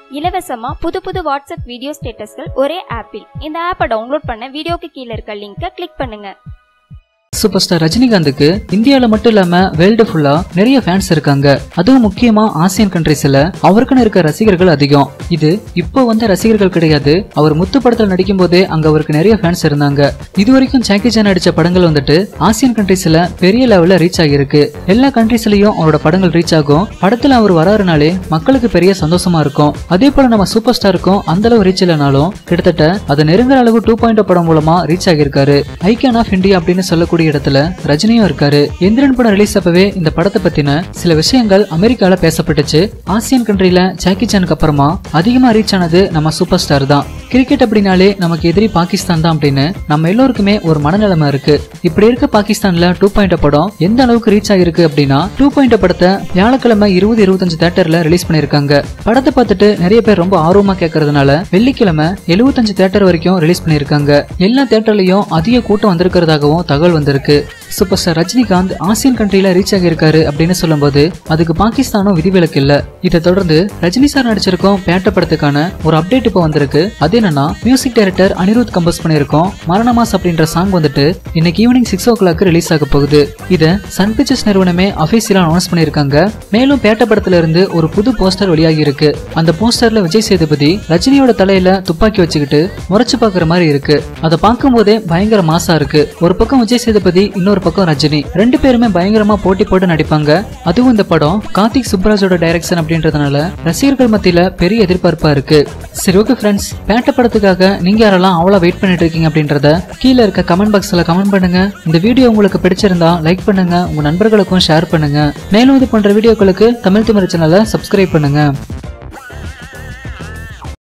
இலவசமா புது புது வாட்ஸ்அப் வீடியோ ஸ்டேட்டஸ்கள் ஒரே ஆப்பில் இந்த ஆப்பை டவுன்லோட் பண்ண வீடியோக்கு கீழே இருக்க லிங்கை கிளிக் பண்ணுங்க சூப்பர் ஸ்டார் ரஜினிகாந்துக்கு இந்தியாவில் மட்டும் இல்லாம வேர்ல்டு ஃபுல்லா நிறைய ஃபேன்ஸ் இருக்காங்க அதுவும் முக்கியமா ஆசியன் கண்ட்ரீஸ்ல அவருக்குன்னு இருக்க ரசிகர்கள் அதிகம் இது இப்போ வந்த ரசிகர்கள் கிடையாது அவர் முத்து படத்துல நடிக்கும் போதே அங்க அவருக்கு நிறைய ஃபேன்ஸ் இருந்தாங்க இது வரைக்கும் ஜாக்கி சான் நடிச்ச படங்கள் வந்துட்டு ஆசியன் கண்ட்ரீஸ்ல பெரிய லெவல்ல ரீச் ஆகியிருக்கு எல்லா கண்ட்ரீஸ்லயும் அவரோட படங்கள் ரீச் ஆகும் படத்துல அவர் வராருனாலே மக்களுக்கு பெரிய சந்தோஷமா இருக்கும் அதே போல நம்ம சூப்பர் ஸ்டாருக்கும் அந்த அளவு ரீச் இல்லைனாலும் கிட்டத்தட்ட அதை நெருங்குற அளவு டூ பாயிண்ட் படம் மூலமா ரீச் ஆகியிருக்காரு ஐக்கான் ஆஃப் இந்தியா அப்படின்னு சொல்லக்கூடிய இடத்துல ரஜினியும் இருக்காரு எந்திரன் படம் ரிலீஸ் அப்பவே இந்த படத்தை பத்தின சில விஷயங்கள் அமெரிக்கால பேசப்பட்டுச்சு ஆசியன் கண்ட்ரில ஜாக்கி சானுக்கு அப்புறமா அதிகமா ரீச் ஆனது நம்ம சூப்பர் ஸ்டார் தான் கிரிக்கெட் அப்படின்னாலே நமக்கு எதிரி பாகிஸ்தான் தான் அப்படின்னு நம்ம எல்லோருக்குமே ஒரு மனநிலைமை இருக்கு இப்படி இருக்க பாகிஸ்தான்ல டூ பாயிண்ட் படம் எந்த அளவுக்கு ரீச் ஆகிருக்கு அப்படின்னா டூ பாயிண்ட் படத்தை வியாழக்கிழமை இருபது இருபத்தஞ்சு தேட்டர்ல ரிலீஸ் பண்ணிருக்காங்க படத்தை பார்த்துட்டு நிறைய பேர் ரொம்ப ஆர்வமா கேட்கறதுனால வெள்ளிக்கிழமை எழுபத்தஞ்சு தேட்டர் வரைக்கும் ரிலீஸ் பண்ணிருக்காங்க எல்லா தேட்டர்லயும் அதிக கூட்டம் வந்திருக்கிறதாகவும் தகவல் வந்திருக்கு சூப்பர் ஸ்டார் ரஜினிகாந்த் ஆசியன் கண்ட்ரில ரீச் ஆகியிருக்காரு அப்படின்னு சொல்லும்போது அதுக்கு பாகிஸ்தானும் விதிவிலக்கு இல்ல இதை தொடர்ந்து ரஜினி சார் நடிச்சிருக்கோம் பேட்ட படத்துக்கான ஒரு அப்டேட் இப்போ வந்திருக்கு அது என்னன்னா மியூசிக் டைரக்டர் அனிருத் கம்போஸ் பண்ணியிருக்கோம் மரணமாஸ் அப்படின்ற சாங் வந்துட்டு இன்னைக்கு evening six o'clock release ஆக போகுது இதை சன் பிக்சர்ஸ் நிறுவனமே அபிஷியலா அனௌன்ஸ் பண்ணியிருக்காங்க மேலும் பேட்ட படத்துல இருந்து ஒரு புது போஸ்டர் வெளியாகி இருக்கு அந்த போஸ்டர்ல விஜய் சேதுபதி ரஜினியோட தலையில துப்பாக்கி வச்சுக்கிட்டு முறைச்சு பாக்குற மாதிரி இருக்கு அதை பார்க்கும்போதே பயங்கர மாசா இருக்கு ஒரு பக்கம் விஜய் சேதுபதி இன்னொரு பக்கம் ரஜினி ரெண்டு பேருமே பயங்கரமா போட்டி போட்டு நடிப்பாங்க அதுவும் இந்த படம் கார்த்திக் சுப்ராஜோட டைரக்ஷன் அப்படின்றதுனால ரசிகர்கள் மத்தியில பெரிய எதிர்பார்ப்பா இருக்கு சரி ஓகே ஃப்ரெண்ட்ஸ் பேட்ட படத்துக்காக நீங்க யாரெல்லாம் அவ்வளோ வெயிட் பண்ணிட்டு இருக்கீங்க அப்படின்றத கீழே இருக்க கமெண்ட் பாக்ஸ்ல கமெண்ட் பண்ணுங்க இந்த வீடியோ உங்களுக்கு பிடிச்சிருந்தா லைக் பண்ணுங்க உங்க நண்பர்களுக்கும் ஷேர் பண்ணுங்க மேலும் இது போன்ற வீடியோக்களுக்கு தமிழ் திமிர சேனலை சப்ஸ்கிரைப் பண்ணுங்க